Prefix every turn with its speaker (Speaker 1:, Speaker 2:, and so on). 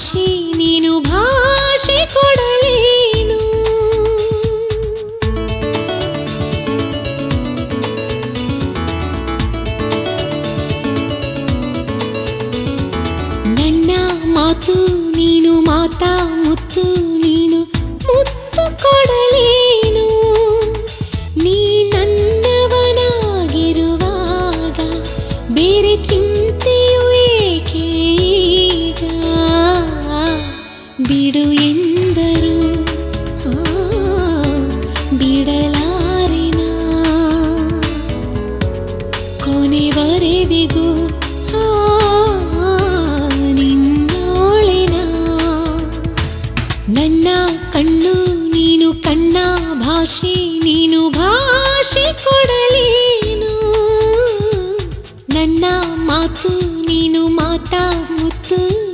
Speaker 1: ಭಾಷೆ ನೀನು ಭಾಷೆ ಕೊಡಲೇನು ನನ್ನ ಮಾತು ನೀನು ಮಾತಾ ಮುತ್ತು ನೀನು ಮುತ್ತು ಕೊಡಲೇನು ನೀ ನನ್ನವನಾಗಿರುವಾಗ ಬೇರೆ ಚಿಂತೆಯು ಏಕೆ ಈಗ ಬಿಡು ಎಂದರು ಆ, ಬಿಡಲಾರೆನಾ ಕೊನೆವರೆವಿಗೂ ಆ, ನಿನ್ನೋಳಿನ ನನ್ನ ಕಣ್ಣು ನೀನು ಕಣ್ಣ ಭಾಷೆ ನೀನು ಭಾಷೆ ಕೊಡಲೇನು ನನ್ನ ಮಾತು ನೀನು ಮಾತಾ ಮುತ್ತು